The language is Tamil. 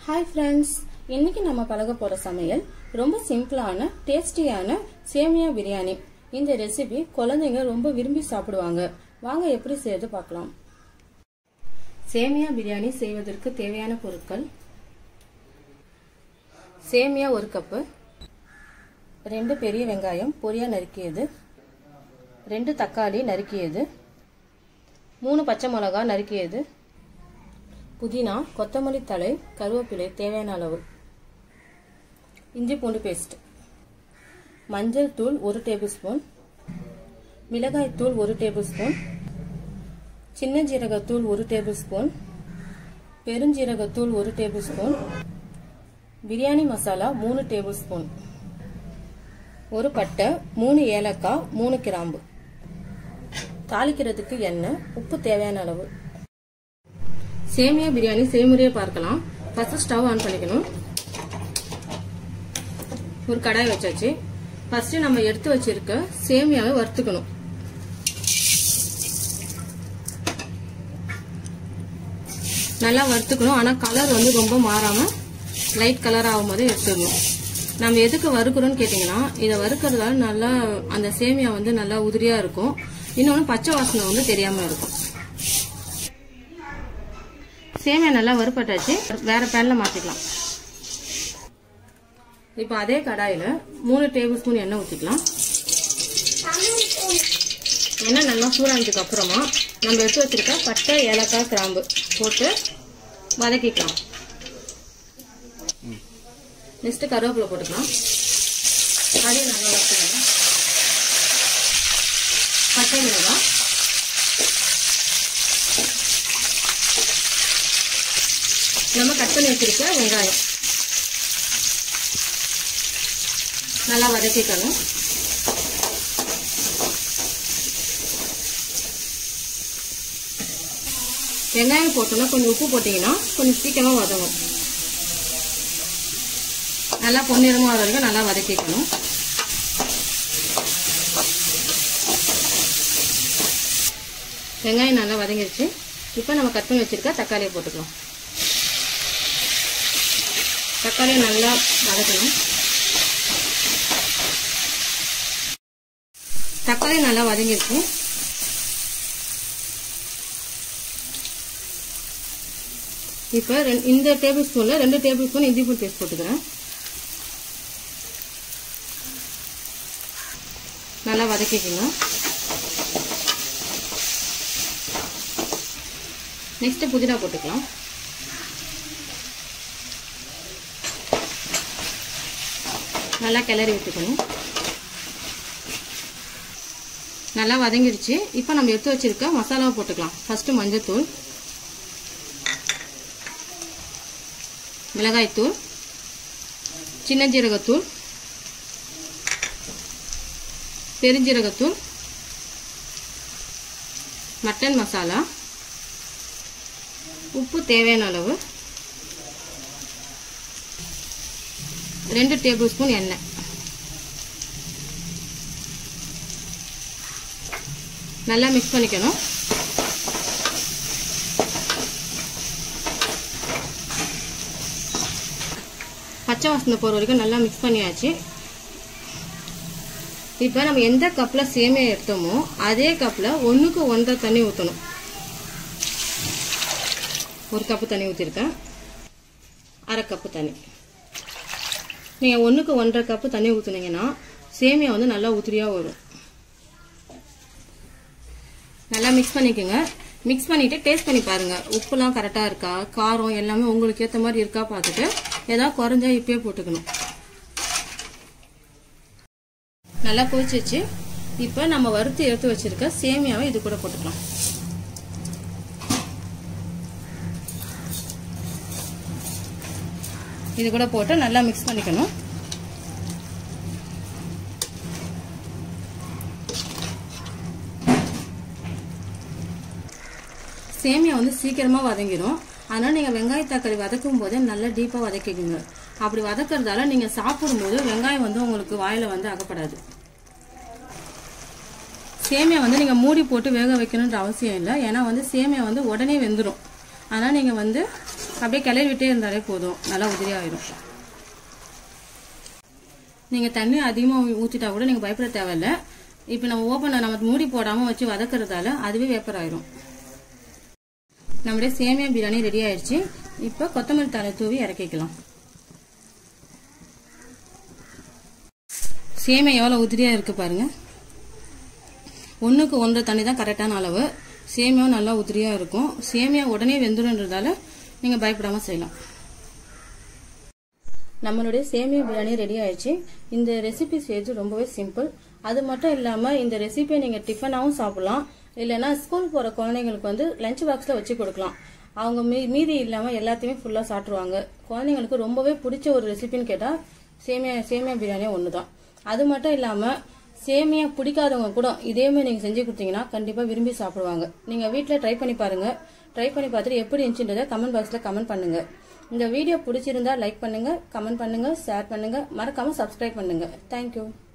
ஹாய் ஃப்ரெண்ட்ஸ் இன்னைக்கு நம்ம பழக போற சமையல் ரொம்ப சிம்பிளான டேஸ்டியான சேமியா பிரியாணி இந்த ரெசிபி குழந்தைங்க ரொம்ப விரும்பி சாப்பிடுவாங்க வாங்க எப்படி செய்து பார்க்கலாம் சேமியா பிரியாணி செய்வதற்கு தேவையான பொருட்கள் சேமியா ஒரு கப்பு ரெண்டு பெரிய வெங்காயம் பொரியா நறுக்கியது ரெண்டு தக்காளி நறுக்கியது மூணு பச்சை மிளகா நறுக்கியது புதினா கொத்தமல்லி தழை கருவேப்பிலை தேவையான அளவு இஞ்சி பூண்டு பேஸ்ட் மஞ்சள் தூள் ஒரு டேபிள் ஸ்பூன் மிளகாய் தூள் ஒரு டேபிள் ஸ்பூன் சின்ன ஜீரகத்தூள் ஒரு டேபிள் ஸ்பூன் பெருஞ்சீரகத்தூள் ஒரு டேபிள் ஸ்பூன் பிரியாணி மசாலா மூணு டேபிள் ஸ்பூன் ஒரு பட்டை மூணு ஏலக்காய் மூணு கிராம்பு தாளிக்கிறதுக்கு எண்ணெய் உப்பு தேவையான அளவு சேமியா பிரியாணி செய்முறையை பார்க்கலாம் ஃபர்ஸ்ட் ஸ்டவ் ஆன் பண்ணிக்கணும் ஒரு கடாய் வச்சாச்சு ஃபர்ஸ்ட் நம்ம எடுத்து வச்சிருக்க சேமியாவை வறுத்துக்கணும் நல்லா வறுத்துக்கணும் ஆனா கலர் வந்து ரொம்ப மாறாம லைட் கலர் ஆகும் போது எடுத்துடணும் நம்ம எதுக்கு வறுக்கிறோம்னு கேட்டீங்கன்னா இதை வறுக்கிறதால நல்லா அந்த சேமியா வந்து நல்லா உதிரியா இருக்கும் இன்னொன்று பச்சை வாசனை வந்து தெரியாம இருக்கும் சேமியா நல்லா வறுப்பட்டாச்சு வேற பேன்ல மாத்திக்கலாம் இப்போ அதே கடாயில மூணு டேபிள் ஸ்பூன் எண்ணெய் ஊற்றிக்கலாம் எண்ணெய் நல்லா சூடானதுக்கு அப்புறமா நம்ம எடுத்து வச்சிருக்க பட்டை ஏலக்காய் கிராம்பு போட்டு வதக்கிக்கலாம் நெக்ஸ்ட் கருவேப்பிலை போட்டுக்கலாம் அதையும் நல்லா வதக்கிக்கலாம் பட்டை மிளகாய் நம்ம கட் பண்ணி வச்சிருக்க வெங்காயம் நல்லா வதக்கிக்கணும் வெங்காயம் போட்டோம்னா கொஞ்சம் உப்பு போட்டீங்கன்னா கொஞ்சம் சீக்கிரமா வதங்கும் நல்லா பொன்னிறமா வர வரைக்கும் நல்லா வதக்கிக்கணும் வெங்காயம் நல்லா வதங்கிருச்சு இப்போ நம்ம கட் பண்ணி வச்சிருக்க தக்காளியை போட்டுக்கலாம் தக்காளியை நல்லா வதக்கணும் தக்காளி நல்லா வதங்கிருச்சு இப்போ இந்த டேபிள் ஸ்பூன்ல ரெண்டு டேபிள் ஸ்பூன் இஞ்சி பூண்டு பேஸ்ட் போட்டுக்கிறேன் நல்லா வதக்கிக்கணும் நெக்ஸ்ட் புதினா போட்டுக்கலாம் நல்லா கிளறி விட்டுக்கணும் நல்லா வதங்கிடுச்சு இப்போ நம்ம எடுத்து வச்சிருக்க மசாலாவை போட்டுக்கலாம் ஃபர்ஸ்ட் மஞ்சத்தூள் மிளகாய்த்தூள் சின்ன ஜீரகத்தூள் பெருஞ்சீரகத்தூள் மட்டன் மசாலா உப்பு தேவையான அளவு ரெண்டு டேபிள் ஸ்பூன் எண்ணெய் நல்லா மிக்ஸ் பண்ணிக்கணும் பச்சை வாசனை போகிற வரைக்கும் நல்லா மிக்ஸ் பண்ணியாச்சு இப்போ நம்ம எந்த கப்பில் சேமியா எடுத்தோமோ அதே கப்பில் ஒன்றுக்கு ஒன்றரை தண்ணி ஊற்றணும் ஒரு கப்பு தண்ணி ஊற்றிருக்கேன் அரை கப்பு தண்ணி நீங்கள் ஒன்றுக்கு ஒன்றரை கப்பு தண்ணி ஊற்றுனீங்கன்னா சேமியா வந்து நல்லா உதிரியாக வரும் நல்லா மிக்ஸ் பண்ணிக்கோங்க மிக்ஸ் பண்ணிட்டு டேஸ்ட் பண்ணி பாருங்க உப்புலாம் கரெக்டாக இருக்கா காரம் எல்லாமே உங்களுக்கு ஏற்ற மாதிரி இருக்கா பார்த்துட்டு ஏதாவது குறைஞ்சா இப்பயே போட்டுக்கணும் நல்லா கொதிச்சிச்சு இப்போ நம்ம வறுத்து எடுத்து வச்சிருக்க சேமியாவை இது கூட போட்டுக்கலாம் இது கூட போட்டு நல்லா மிக்ஸ் பண்ணிக்கணும் சேமியா வந்து சீக்கிரமா வதங்கிடும் அதனால நீங்க வெங்காய தக்காளி வதக்கும் போதே நல்லா டீப்பா வதக்கிக்கோங்க அப்படி வதக்குறதால நீங்க சாப்பிடும்போது வெங்காயம் வந்து உங்களுக்கு வாயில வந்து அகப்படாது சேமியா வந்து நீங்க மூடி போட்டு வேக வைக்கணுன்ற அவசியம் இல்லை ஏன்னா வந்து சேமியா வந்து உடனே வெந்துடும் அதனால் நீங்கள் வந்து அப்படியே கிளறி விட்டே இருந்தாலே போதும் நல்லா உதிரி ஆயிடும் நீங்கள் தண்ணி அதிகமாக ஊற்றிட்டா கூட நீங்கள் பயப்பட தேவையில்ல இப்போ நம்ம ஓப்பனில் நம்ம மூடி போடாமல் வச்சு வதக்குறதால அதுவே வேப்பர் ஆயிரும் நம்மளுடைய சேமியா பிரியாணி ரெடி ஆயிடுச்சு இப்போ கொத்தமல்லி தலை தூவி இறக்கிக்கலாம் சேமியா எவ்வளோ உதிரியாக இருக்கு பாருங்க ஒன்றுக்கு ஒன்றரை தண்ணி தான் கரெக்டான அளவு சேமியாவும் நல்லா உதிரியாக இருக்கும் சேமியா உடனே வெந்துடுன்றதால நீங்கள் பயப்படாமல் செய்யலாம் நம்மளுடைய சேமியா பிரியாணி ரெடி ஆயிடுச்சு இந்த ரெசிபி செய்து ரொம்பவே சிம்பிள் அது மட்டும் இல்லாமல் இந்த ரெசிபியை நீங்கள் டிஃபனாகவும் சாப்பிடலாம் இல்லைன்னா ஸ்கூல் போகிற குழந்தைங்களுக்கு வந்து லஞ்ச் பாக்ஸில் வச்சு கொடுக்கலாம் அவங்க மீ மீதி இல்லாமல் எல்லாத்தையுமே ஃபுல்லாக சாப்பிட்ருவாங்க குழந்தைங்களுக்கு ரொம்பவே பிடிச்ச ஒரு ரெசிபின்னு கேட்டால் சேமியா சேமியா பிரியாணியே ஒன்று தான் அது மட்டும் இல்லாமல் சேமியா பிடிக்காதவங்க கூட இதே மாதிரி நீங்கள் செஞ்சு கொடுத்தீங்கன்னா கண்டிப்பாக விரும்பி சாப்பிடுவாங்க நீங்கள் வீட்டில் ட்ரை பண்ணி பாருங்கள் ட்ரை பண்ணி பார்த்துட்டு எப்படி இருந்துச்சுன்றதை கமெண்ட் பாக்ஸில் கமெண்ட் பண்ணுங்கள் இந்த வீடியோ பிடிச்சிருந்தா லைக் பண்ணுங்கள் கமெண்ட் பண்ணுங்கள் ஷேர் பண்ணுங்கள் மறக்காமல் சப்ஸ்கிரைப் பண்ணுங்கள் தேங்க்யூ